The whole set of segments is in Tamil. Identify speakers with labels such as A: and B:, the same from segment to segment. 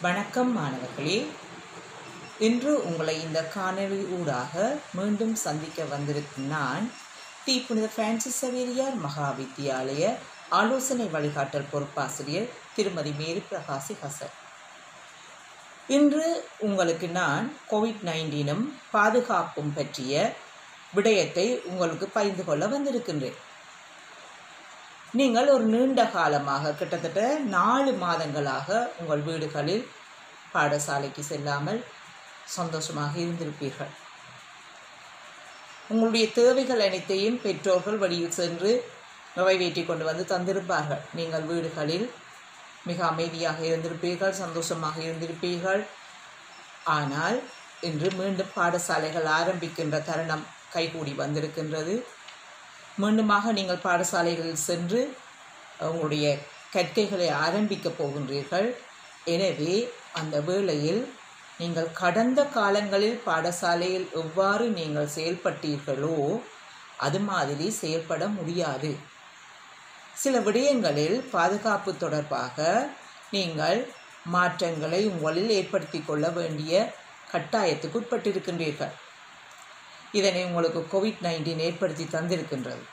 A: வணக்கம் மாணவர்களே இன்று உங்களை இந்த காணொளி ஊடாக மீண்டும் சந்திக்க வந்திருக்கும் நான் தி புனித பிரான்சிஸ் சவேரியார் மகா வித்தியாலய ஆலோசனை வழிகாட்டல் பொறுப்பாசிரியர் திருமதி மேரி பிரகாசி ஹசன் இன்று உங்களுக்கு நான் கோவிட் நைன்டீனும் பாதுகாப்பும் பற்றிய விடயத்தை உங்களுக்கு பகிர்ந்து கொள்ள வந்திருக்கின்றேன் நீங்கள் ஒரு நீண்ட காலமாக கிட்டத்தட்ட நாலு மாதங்களாக உங்கள் வீடுகளில் பாடசாலைக்கு செல்லாமல் சந்தோஷமாக இருந்திருப்பீர்கள் உங்களுடைய தேவைகள் அனைத்தையும் பெற்றோர்கள் வழியில் சென்று நிறைவேற்றி கொண்டு வந்து தந்திருப்பார்கள் நீங்கள் வீடுகளில் மிக அமைதியாக இருந்திருப்பீர்கள் சந்தோஷமாக இருந்திருப்பீர்கள் ஆனால் இன்று மீண்டும் பாடசாலைகள் ஆரம்பிக்கின்ற தருணம் கைகூடி வந்திருக்கின்றது மீண்டுமாக நீங்கள் பாடசாலைகளில் சென்று உங்களுடைய கற்கைகளை ஆரம்பிக்கப் போகின்றீர்கள் எனவே அந்த வேளையில் நீங்கள் கடந்த காலங்களில் பாடசாலையில் எவ்வாறு நீங்கள் செயல்பட்டீர்களோ அது மாதிரி செயல்பட முடியாது சில விடயங்களில் பாதுகாப்பு தொடர்பாக நீங்கள் மாற்றங்களை உங்களில் ஏற்படுத்தி கொள்ள வேண்டிய கட்டாயத்துக்கு உட்பட்டிருக்கின்றீர்கள் இதனை உங்களுக்கு கோவிட் நைன்டீன் ஏற்படுத்தி தந்திருக்கின்றது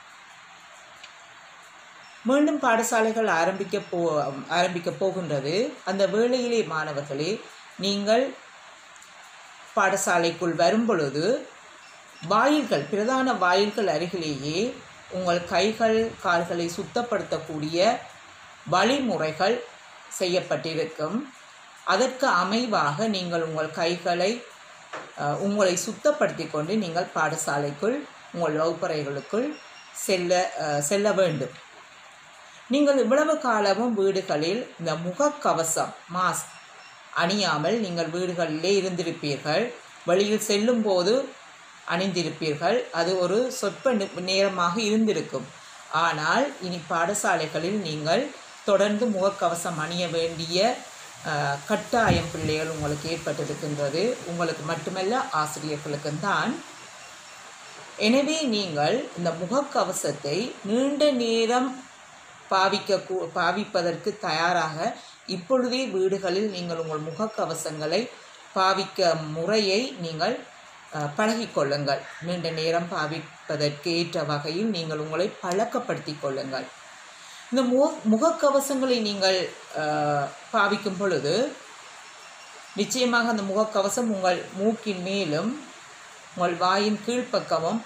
A: மீண்டும் பாடசாலைகள் ஆரம்பிக்க போ ஆரம்பிக்க போகின்றது அந்த வேளையிலே மாணவர்களே நீங்கள் பாடசாலைக்குள் வரும் பொழுது வாயில்கள் பிரதான வாயில்கள் அருகிலேயே உங்கள் கைகள் கால்களை சுத்தப்படுத்தக்கூடிய வழிமுறைகள் செய்யப்பட்டிருக்கும் அதற்கு அமைவாக நீங்கள் உங்கள் கைகளை உங்களை சுத்தப்படுத்தி கொண்டு நீங்கள் பாடசாலைக்குள் உங்கள் வகுப்பறைகளுக்குள் செல்ல செல்ல வேண்டும் நீங்கள் இவ்வளவு காலமும் வீடுகளில் இந்த முகக்கவசம் மாஸ்க் அணியாமல் நீங்கள் வீடுகளிலே இருந்திருப்பீர்கள் வெளியில் செல்லும் போது அணிந்திருப்பீர்கள் அது ஒரு சொற்ப நேரமாக இருந்திருக்கும் ஆனால் இனி பாடசாலைகளில் நீங்கள் தொடர்ந்து முகக்கவசம் அணிய வேண்டிய கட்டாயம் பிள்ளைகள் உங்களுக்கு ஏற்பட்டிருக்கின்றது உங்களுக்கு மட்டுமல்ல ஆசிரியர்களுக்கும் தான் எனவே நீங்கள் இந்த முகக்கவசத்தை நீண்ட நேரம் பாவிக்க பாவிப்பதற்கு தயாராக இப்பொழுதே வீடுகளில் நீங்கள் உங்கள் முகக்கவசங்களை பாவிக்க முறையை நீங்கள் பழகிக்கொள்ளுங்கள் நீண்ட நேரம் பாவிப்பதற்கு ஏற்ற வகையில் நீங்கள் உங்களை பழக்கப்படுத்தி கொள்ளுங்கள் இந்த முக முகக்கவசங்களை நீங்கள் பாவிக்கும் பொழுது நிச்சயமாக அந்த முகக்கவசம் உங்கள் மூக்கின் மேலும் உங்கள் வாயின் கீழ்ப்பக்கமும்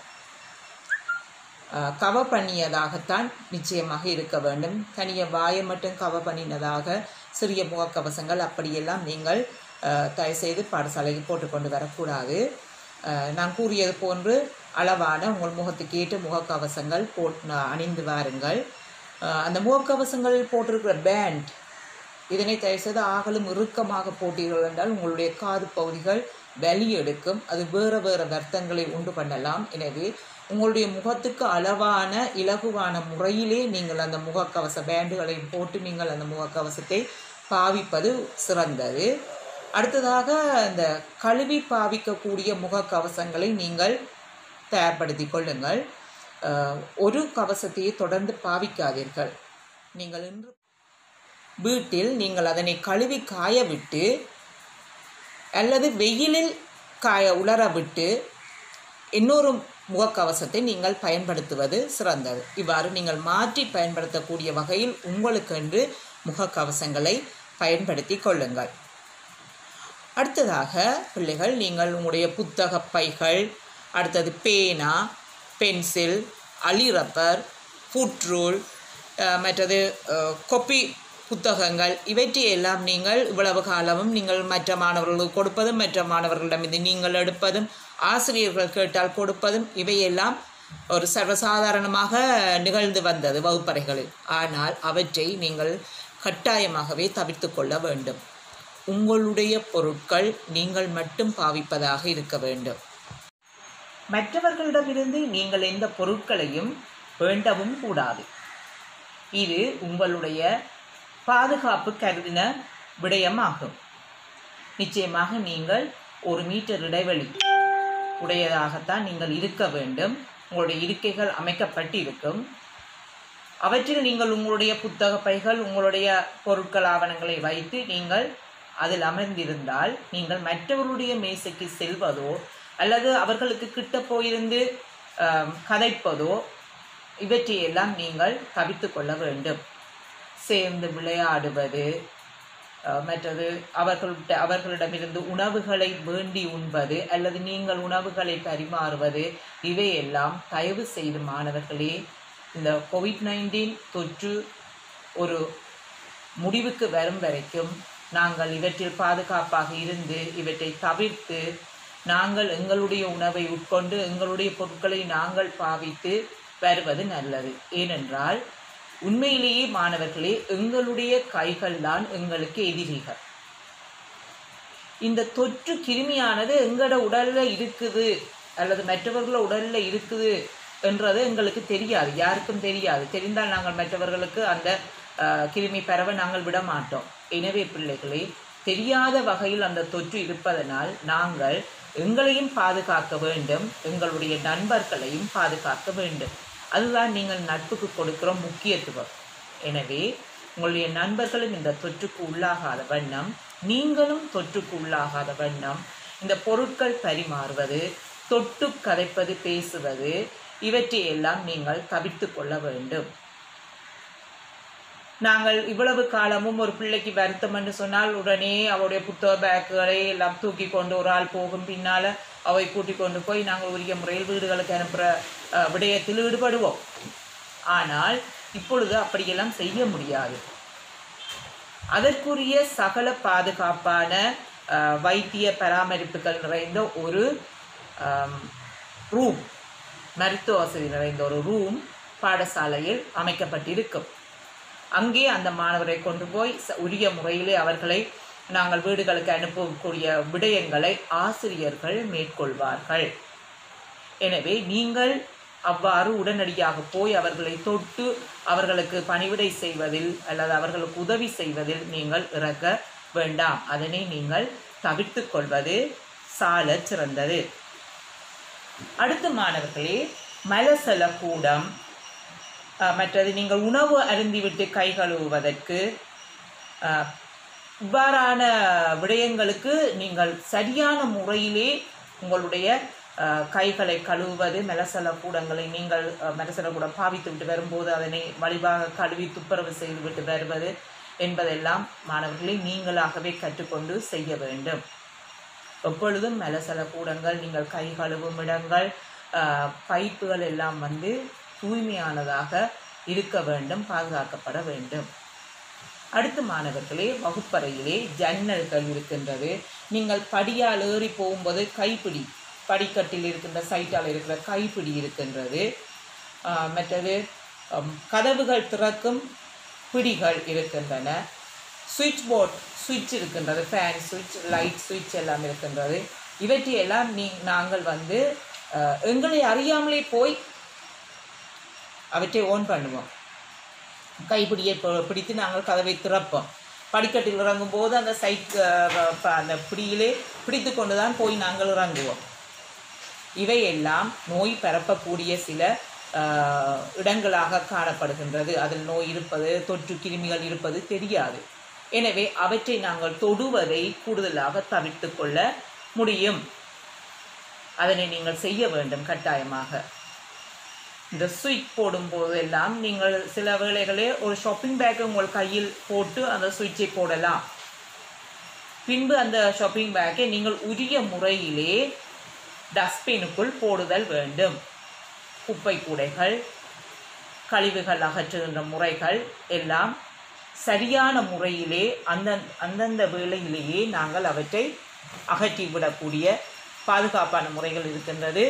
A: கவ பண்ணியதாகத்தான் நிச்சயமாக இருக்க வேண்டும் தனிய வாயை மட்டும் கவ பண்ணினதாக சிறிய முகக்கவசங்கள் அப்படியெல்லாம் நீங்கள் தயவுசெய்து பாடசாலைக்கு போட்டுக்கொண்டு வரக்கூடாது நான் கூறியது போன்று அளவான உங்கள் முகத்துக்கு ஏற்ற முகக்கவசங்கள் போட் அணிந்து வாருங்கள் அந்த முகக்கவசங்களில் போட்டிருக்கிற பேண்ட் இதனை தயவுசெய்து ஆகலும் இறுக்கமாக போட்டீர்கள் என்றால் உங்களுடைய காது பகுதிகள் வலி எடுக்கும் அது வேறு வேறு வருத்தங்களை உண்டு பண்ணலாம் எனவே உங்களுடைய முகத்துக்கு அளவான இலகுவான முறையிலே நீங்கள் அந்த முகக்கவச பேண்டுகளை போட்டு நீங்கள் அந்த முகக்கவசத்தை பாவிப்பது சிறந்தது அடுத்ததாக அந்த கழுவி பாவிக்கக்கூடிய முகக்கவசங்களை நீங்கள் தயார்படுத்தி கொள்ளுங்கள் ஒரு கவசத்தையே தொடர்ந்து பாவிக்காதீர்கள் நீங்கள் இன்று வீட்டில் நீங்கள் அதனை கழுவி காய விட்டு அல்லது வெயிலில் காய உலர விட்டு இன்னொரு முகக்கவசத்தை நீங்கள் பயன்படுத்துவது சிறந்தது இவ்வாறு நீங்கள் மாற்றி பயன்படுத்தக்கூடிய வகையில் உங்களுக்கென்று முகக்கவசங்களை பயன்படுத்தி கொள்ளுங்கள் அடுத்ததாக பிள்ளைகள் நீங்கள் உங்களுடைய புத்தக பைகள் அடுத்தது பேனா பென்சில் அலிரப்பர் ஃபுட்ரூல் மற்றது கொப்பி புத்தகங்கள் இவற்றையெல்லாம் நீங்கள் இவ்வளவு காலமும் நீங்கள் மற்ற மாணவர்களுக்கு கொடுப்பதும் மற்ற மாணவர்களிடமிருந்து நீங்கள் எடுப்பதும் ஆசிரியர்கள் கேட்டால் கொடுப்பதும் இவையெல்லாம் ஒரு சர்வசாதாரணமாக நிகழ்ந்து வந்தது வகுப்பறைகளில் ஆனால் அவற்றை நீங்கள் கட்டாயமாகவே தவிர்த்து கொள்ள வேண்டும் உங்களுடைய பொருட்கள் நீங்கள் மட்டும் பாவிப்பதாக இருக்க வேண்டும் மற்றவர்களிடமிருந்து நீங்கள் எந்த பொருட்களையும் வேண்டவும் கூடாது இது உங்களுடைய பாதுகாப்பு கருதின விடயமாகும் நிச்சயமாக நீங்கள் ஒரு மீட்டர் இடைவெளி உடையதாகத்தான் நீங்கள் இருக்க வேண்டும் உங்களுடைய இருக்கைகள் அமைக்கப்பட்டு இருக்கும் அவற்றில் நீங்கள் உங்களுடைய புத்தக பைகள் உங்களுடைய பொருட்கள் ஆவணங்களை வைத்து நீங்கள் அதில் அமர்ந்திருந்தால் நீங்கள் மற்றவருடைய மேசைக்கு செல்வதோ அல்லது அவர்களுக்கு கிட்ட போயிருந்து ஆம், கதைப்பதோ இவற்றையெல்லாம் நீங்கள் தவிர்த்து கொள்ள வேண்டும் சேர்ந்து விளையாடுவது அஹ், மற்றது அவர்கள்ட்ட அவர்களிடமிருந்து உணவுகளை வேண்டி உண்பது அல்லது நீங்கள் உணவுகளை பரிமாறுவது இவையெல்லாம் தயவு செய்து மாணவர்களே இந்த கோவிட் நைன்டீன் தொற்று ஒரு முடிவுக்கு வரும் வரைக்கும் நாங்கள் இவற்றில் பாதுகாப்பாக இருந்து இவற்றை தவிர்த்து நாங்கள் எங்களுடைய உணவை உட்கொண்டு எங்களுடைய பொருட்களை நாங்கள் பாவித்து வருவது நல்லது ஏனென்றால் உண்மையிலேயே மாணவர்களே எங்களுடைய கைகள் தான் எங்களுக்கு எதிரிகள் இந்த தொற்று கிருமியானது எங்களோட உடல்ல இருக்குது அல்லது மற்றவர்கள உடல்ல இருக்குது என்றது எங்களுக்கு தெரியாது யாருக்கும் தெரியாது தெரிந்தால் நாங்கள் மற்றவர்களுக்கு அந்த அஹ், கிருமி பரவ நாங்கள் விட மாட்டோம் எனவே பிள்ளைகளே தெரியாத வகையில் அந்த தொற்று இருப்பதனால் நாங்கள் எங்களையும் பாதுகாக்க வேண்டும் எங்களுடைய நண்பர்களையும் பாதுகாக்க வேண்டும் அதுதான் நீங்கள் நட்புக்கு கொடுக்கிற முக்கியத்துவம் எனவே உங்களுடைய நண்பர்களும் இந்த தொற்றுக்கு உள்ளாகாத வண்ணம் நீங்களும் தொற்றுக்கு உள்ளாகாத வண்ணம் இந்த பொருட்கள் பரிமாறுவது தொட்டு கதைப்பது பேசுவது இவற்றையெல்லாம் நீங்கள் தவிர்த்து கொள்ள வேண்டும் நாங்கள் இவ்வளவு காலமும் ஒரு பிள்ளைக்கு வருத்தம் என்று சொன்னால் உடனே அவருடைய புத்தக பேக்குகளை எல்லாம் தூக்கி கொண்டு ஒரு ஆள் போகும் பின்னால அவை கூட்டி கொண்டு போய் நாங்கள் உரிய முறையில் வீடுகளுக்கு அனுப்புகிற அஹ், விடயத்தில் ஈடுபடுவோம் ஆனால் இப்பொழுது அப்படியெல்லாம் செய்ய முடியாது அதற்குரிய சகல பாதுகாப்பான அஹ், வைத்திய பராமரிப்புகள் நிறைந்த ஒரு ரூம் மருத்துவ வசதி நிறைந்த ஒரு ரூம் பாடசாலையில் அமைக்கப்பட்டிருக்கும் அங்கே அந்த மாணவரை கொண்டு போய் ச- உரிய முறையிலே அவர்களை நாங்கள் வீடுகளுக்கு அனுப்பக்கூடிய விடயங்களை ஆசிரியர்கள் மேற்கொள்வார்கள் எனவே நீங்கள் அவ்வாறு உடனடியாக போய் அவர்களை தொட்டு அவர்களுக்கு பணிவிடை செய்வதில் அல்லது அவர்களுக்கு உதவி செய்வதில் நீங்கள் இறக்க வேண்டாம் அதனை நீங்கள் தவிர்த்து கொள்வது சாலச் சிறந்தது அடுத்த மாணவர்களே மலசல கூடம் அஹ், மற்றது நீங்கள் உணவு அருந்திவிட்டு கை கழுவுவதற்கு அஹ், இவ்வாறான விடயங்களுக்கு நீங்கள் சரியான முறையிலே உங்களுடைய அஹ், கைகளை கழுவுவது மெலசல கூடங்களை நீங்கள் அஹ், மெலசல கூடம் பாவித்து விட்டு வரும்போது அதனை வலிவாக கழுவி துப்புரவு செய்துவிட்டு வருவது என்பதெல்லாம் மாணவர்களை நீங்களாகவே கற்றுக்கொண்டு செய்ய வேண்டும் எப்பொழுதும் மலசல கூடங்கள் நீங்கள் கை கழுவும் இடங்கள் ஆஹ், பைப்புகள் எல்லாம் வந்து தூய்மையானதாக இருக்க வேண்டும் பாதுகாக்கப்பட வேண்டும் அடுத்து மாணவர்களே வகுப்பறையிலே ஜன்னல்கள் இருக்கின்றது நீங்கள் படியால் ஏறி போகும்போது கைப்பிடி படிக்கட்டில் இருக்கின்ற சைட்டால் இருக்கிற கைப்பிடி இருக்கின்றது ஆஹ், மற்றது ஹம், கதவுகள் திறக்கும் பிடிகள் இருக்கின்றன சுவிட்ச் போர்ட் சுவிட்ச் இருக்கின்றது ஃபேன் சுவிட்ச் லைட் சுவிட்ச் எல்லாம் இருக்கின்றது இவற்றையெல்லாம் நீ நாங்கள் வந்து அஹ், எங்களை அறியாமலே போய் அவற்றை ஓன் பண்ணுவோம் கைப்பிடியை பி- பிடித்து நாங்கள் கதவை திறப்போம் படிக்கட்டில் இறங்கும் போது அந்த சைட் அந்த பிடியிலே பிடித்து கொண்டு தான் போய் நாங்கள் இறங்குவோம் இவையெல்லாம் நோய் பரப்பக்கூடிய சில ஆஹ், இடங்களாக காணப்படுகின்றது அதில் நோய் இருப்பது தொற்று கிருமிகள் இருப்பது தெரியாது எனவே அவற்றை நாங்கள் தொடுவதை கூடுதலாக தவிர்த்து கொள்ள முடியும் அதனை நீங்கள் செய்ய வேண்டும் கட்டாயமாக இந்த சுவிட்ச் போடும்போது எல்லாம் நீங்கள் சில வேளைகளே ஒரு ஷாப்பிங் பேக்கை உங்கள் கையில் போட்டு அந்த சுவிட்சை போடலாம் பின்பு அந்த ஷாப்பிங் பேக்கை நீங்கள் உரிய முறையிலே டஸ்ட்பினுக்குள் போடுதல் வேண்டும் குப்பை கூடைகள் கழிவுகள் அகற்றுகின்ற முறைகள் எல்லாம் சரியான முறையிலே அந்த அந்தந்த வேளையிலேயே நாங்கள் அவற்றை அகற்றிவிடக்கூடிய பாதுகாப்பான முறைகள் இருக்கின்றது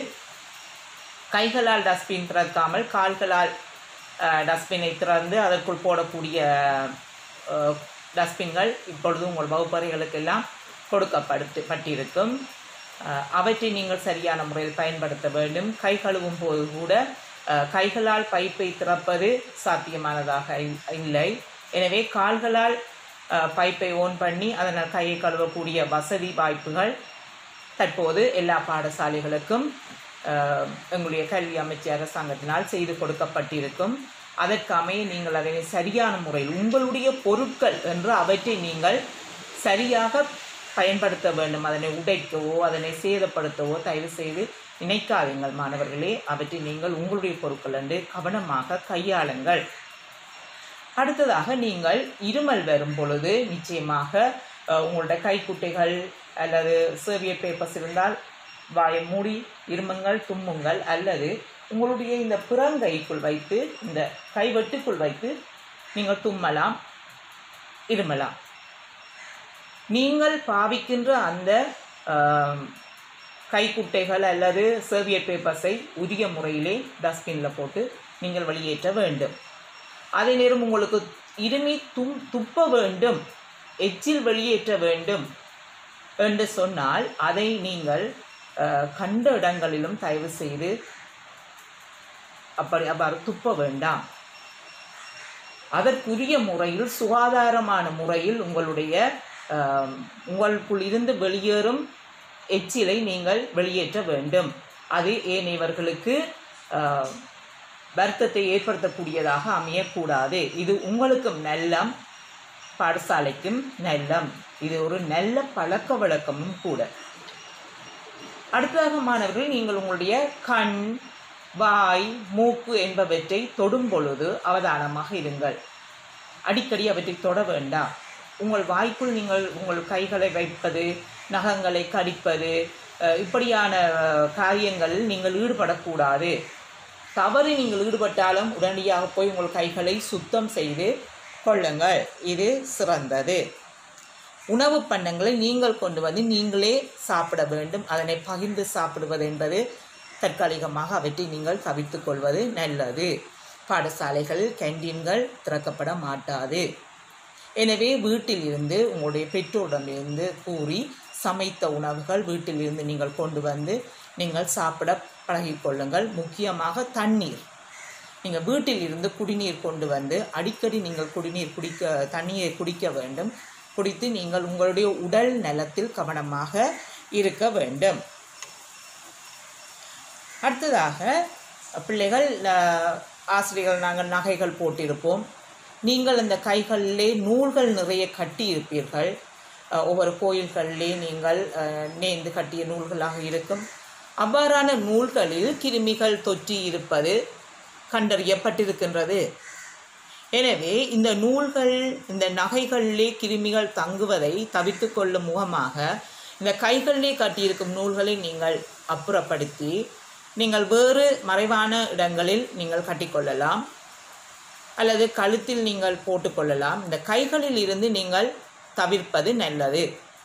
A: கைகளால் டஸ்ட்பின் திறக்காமல் கால்களால் டஸ்ட்பினை திறந்து அதற்குள் போடக்கூடிய அஹ், டஸ்ட்பின்கள் இப்பொழுது உங்கள் வகுப்பறைகளுக்கெல்லாம் கொடுக்கப்பட்டு பட்டிருக்கும் அஹ், அவற்றை நீங்கள் சரியான முறையில் பயன்படுத்த வேண்டும் கை கழுவும் போது கூட அஹ், கைகளால் பைப்பை திறப்பது சாத்தியமானதாக இல்- இல்லை எனவே கால்களால் அஹ், பைப்பை ஓன் பண்ணி அதனால் கையை கழுவக்கூடிய வசதி வாய்ப்புகள் தற்போது எல்லா பாடசாலைகளுக்கும் அஹ், எங்களுடைய கல்வி அமைச்சு அரசாங்கத்தினால் செய்து கொடுக்கப்பட்டிருக்கும் அதற்கமைய நீங்கள் அதனை சரியான முறையில் உங்களுடைய பொருட்கள் என்று அவற்றை நீங்கள் சரியாக பயன்படுத்த வேண்டும் அதனை உடைக்கவோ அதனை சேதப்படுத்தவோ தயவு செய்து நினைக்காதீங்கள் மாணவர்களே அவற்றை நீங்கள் உங்களுடைய பொருட்கள் என்று கவனமாக கையாளுங்கள் அடுத்ததாக நீங்கள் இருமல் வரும் பொழுது நிச்சயமாக அஹ், உங்களுடைய கைக்குட்டைகள் அல்லது சேவியர் பேப்பர்ஸ் இருந்தால் வாயை மூடி இருமுங்கள் தும்முங்கள் அல்லது உங்களுடைய இந்த புறங்கைக்குள் வைத்து இந்த கைவெட்டுக்குள் வைத்து நீங்கள் தும்மலாம் இருமலாம் நீங்கள் பாவிக்கின்ற அந்த ஆம், கைக்குட்டைகள் அல்லது சேவியர் பேப்பர்ஸை உரிய முறையிலே டஸ்ட்பினில் போட்டு நீங்கள் வெளியேற்ற வேண்டும் அதே நேரம் உங்களுக்கு இருமி தும் துப்ப வேண்டும் எச்சில் வெளியேற்ற வேண்டும் என்று சொன்னால் அதை நீங்கள் அஹ், கண்ட இடங்களிலும் தயவு செய்து அப்படி அவ்வாறு துப்ப வேண்டாம் அதற்குரிய முறையில் சுகாதாரமான முறையில் உங்களுடைய ஆம், உங்களுக்குள் இருந்து வெளியேறும் எச்சிலை நீங்கள் வெளியேற்ற வேண்டும் அது ஏனையவர்களுக்கு ஆ, வருத்தத்தை ஏற்படுத்தக்கூடியதாக அமையக்கூடாது இது உங்களுக்கும் நல்லம் பாடசாலைக்கும் நல்லம் இது ஒரு நல்ல பழக்க வழக்கமும் கூட அடுத்ததாக மாணவர்கள் நீங்கள் உங்களுடைய கண் வாய் மூக்கு என்பவற்றை தொடும் பொழுது அவதானமாக இருங்கள் அடிக்கடி அவற்றை தொட வேண்டாம் உங்கள் வாய்க்குள் நீங்கள் உங்கள் கைகளை வைப்பது நகங்களை கடிப்பது அஹ், இப்படியான அஹ், காரியங்களில் நீங்கள் ஈடுபடக்கூடாது தவறு நீங்கள் ஈடுபட்டாலும் உடனடியாக போய் உங்கள் கைகளை சுத்தம் செய்து கொள்ளுங்கள் இது சிறந்தது உணவு பண்டங்களை நீங்கள் கொண்டு வந்து நீங்களே சாப்பிட வேண்டும் அதனை பகிர்ந்து சாப்பிடுவது என்பது தற்காலிகமாக அவற்றை நீங்கள் தவிர்த்துக் கொள்வது நல்லது பாடசாலைகளில் கேண்டீன்கள் திறக்கப்பட மாட்டாது எனவே வீட்டில் இருந்து உங்களுடைய பெற்றோரிடமிருந்து கூறி சமைத்த உணவுகள் வீட்டில் இருந்து நீங்கள் கொண்டு வந்து நீங்கள் சாப்பிட பழகிக்கொள்ளுங்கள் முக்கியமாக தண்ணீர் நீங்கள் வீட்டில் இருந்து குடிநீர் கொண்டு வந்து அடிக்கடி நீங்கள் குடிநீர் குடிக்க தண்ணீரை குடிக்க வேண்டும் குடித்து நீங்கள் உங்களுடைய உடல் நலத்தில் கவனமாக இருக்க வேண்டும் அடுத்ததாக பிள்ளைகள் அஹ், ஆசிரியர்கள் நாங்கள் நகைகள் போட்டிருப்போம் நீங்கள் அந்த கைகளிலே நூல்கள் நிறைய கட்டி இருப்பீர்கள் அஹ், ஒவ்வொரு கோயில்களிலே நீங்கள் அஹ், நேர்ந்து கட்டிய நூல்களாக இருக்கும் அவ்வாறான நூல்களில் கிருமிகள் தொற்றி இருப்பது கண்டறியப்பட்டிருக்கின்றது எனவே இந்த நூல்கள் இந்த நகைகளிலே கிருமிகள் தங்குவதை தவிர்த்து கொள்ளும் முகமாக இந்த கைகளிலே கட்டியிருக்கும் நூல்களை நீங்கள் அப்புறப்படுத்தி நீங்கள் வேறு மறைவான இடங்களில் நீங்கள் கட்டிக்கொள்ளலாம் அல்லது கழுத்தில் நீங்கள் போட்டுக்கொள்ளலாம் இந்த கைகளில் இருந்து நீங்கள் தவிர்ப்பது நல்லது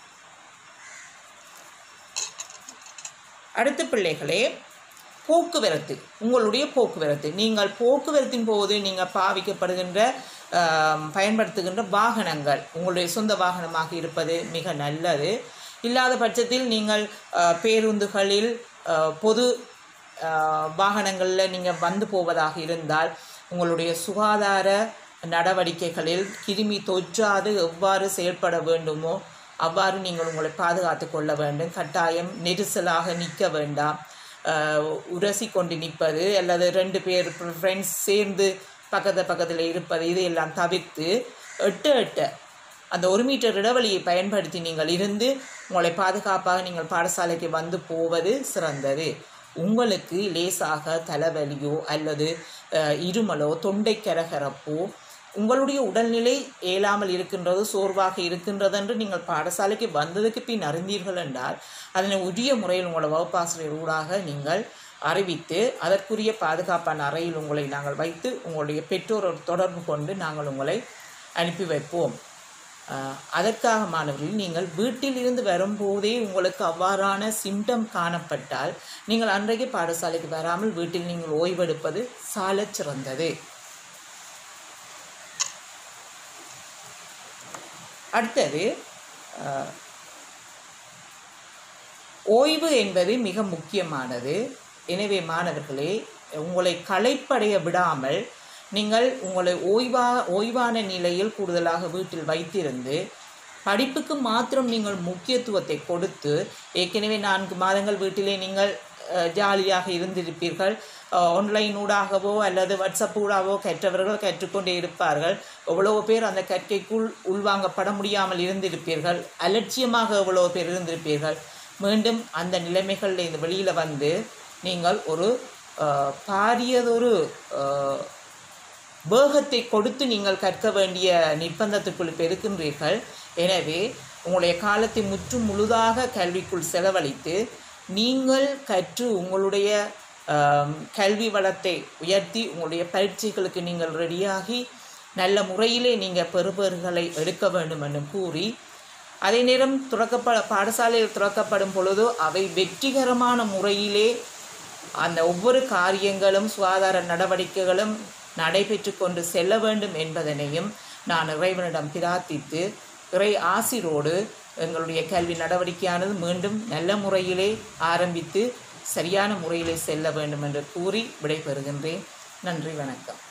A: அடுத்த பிள்ளைகளே போக்குவரத்து உங்களுடைய போக்குவரத்து நீங்கள் போக்குவரத்தின் போது நீங்கள் பாவிக்கப்படுகின்ற ஆம், பயன்படுத்துகின்ற வாகனங்கள் உங்களுடைய சொந்த வாகனமாக இருப்பது மிக நல்லது இல்லாத பட்சத்தில் நீங்கள் ஆ, பேருந்துகளில் ஆ, பொது வாகனங்களில் நீங்கள் வந்து போவதாக இருந்தால் உங்களுடைய சுகாதார நடவடிக்கைகளில் கிருமி தொற்றாது எவ்வாறு செயல்பட வேண்டுமோ அவ்வாறு நீங்கள் உங்களை பாதுகாத்து கொள்ள வேண்டும் கட்டாயம் நெரிசலாக நிற்க வேண்டாம் ஆஹ் உரசி கொண்டு நிற்பது அல்லது ரெண்டு பேர் ஃப்ரெண்ட்ஸ் சேர்ந்து பக்கத்து பக்கத்தில் இருப்பது இதையெல்லாம் தவிர்த்து எட்ட எட்ட அந்த ஒரு மீட்டர் இடைவெளியை பயன்படுத்தி நீங்கள் இருந்து உங்களை பாதுகாப்பாக நீங்கள் பாடசாலைக்கு வந்து போவது சிறந்தது உங்களுக்கு லேசாக தலைவலியோ அல்லது அஹ், இருமலோ தொண்டை கரகரப்போ உங்களுடைய உடல்நிலை இயலாமல் இருக்கின்றது சோர்வாக இருக்கின்றது என்று நீங்கள் பாடசாலைக்கு வந்ததுக்கு பின் அறிந்தீர்கள் என்றால் அதனை உரிய முறையில் உங்களோட வகுப்பாசிரியர் ஊடாக நீங்கள் அறிவித்து அதற்குரிய பாதுகாப்பான அறையில் உங்களை நாங்கள் வைத்து உங்களுடைய பெற்றோரோடு தொடர்பு கொண்டு நாங்கள் உங்களை அனுப்பி வைப்போம் ஆஹ் அதற்காக மாணவர்கள் நீங்கள் வீட்டில் இருந்து வரும்போதே உங்களுக்கு அவ்வாறான சிம்டம் காணப்பட்டால் நீங்கள் அன்றைக்கு பாடசாலைக்கு வராமல் வீட்டில் நீங்கள் ஓய்வெடுப்பது சாலச் சிறந்தது அடுத்தது ஆஹ், ஓய்வு என்பது மிக முக்கியமானது எனவே மாணவர்களே உங்களை களைப்படைய விடாமல் நீங்கள் உங்களை ஓய்வா ஓய்வான நிலையில் கூடுதலாக வீட்டில் வைத்திருந்து படிப்புக்கு மாத்திரம் நீங்கள் முக்கியத்துவத்தை கொடுத்து ஏற்கனவே நான்கு மாதங்கள் வீட்டிலே நீங்கள் அஹ், ஜாலியாக இருந்திருப்பீர்கள் ஆன்லைன் ஊடாகவோ அல்லது வாட்ஸ்அப் ஊடாகவோ கற்றவர்கள் கற்றுக்கொண்டே இருப்பார்கள் எவ்வளவு பேர் அந்த கற்கைக்குள் உள்வாங்கப்பட முடியாமல் இருந்திருப்பீர்கள் அலட்சியமாக எவ்வளவு பேர் இருந்திருப்பீர்கள் மீண்டும் அந்த நிலைமைகளில் இந்த வெளியில் வந்து நீங்கள் ஒரு அஹ், பாரியதொரு அஹ், வேகத்தை கொடுத்து நீங்கள் கற்க வேண்டிய நிர்பந்தத்துக்குள் இப்போ இருக்கின்றீர்கள் எனவே உங்களுடைய காலத்தை முற்றும் முழுதாக கல்விக்குள் செலவழித்து நீங்கள் கற்று உங்களுடைய ஆம், கல்வி வளத்தை உயர்த்தி உங்களுடைய பயிற்சிகளுக்கு நீங்கள் ரெடியாகி நல்ல முறையிலே நீங்கள் பெறுபேறுகளை எடுக்க வேண்டும் என்று கூறி அதே நேரம் துறக்கப்பட பாடசாலையில் துறக்கப்படும் பொழுது அவை வெற்றிகரமான முறையிலே அந்த ஒவ்வொரு காரியங்களும் சுகாதார நடவடிக்கைகளும் நடைபெற்று கொண்டு செல்ல வேண்டும் என்பதனையும் நான் இறைவனிடம் பிரார்த்தித்து இறை ஆசிரோடு எங்களுடைய கல்வி நடவடிக்கையானது மீண்டும் நல்ல முறையிலே ஆரம்பித்து சரியான முறையிலே செல்ல வேண்டும் என்று கூறி விடைபெறுகின்றேன் நன்றி வணக்கம்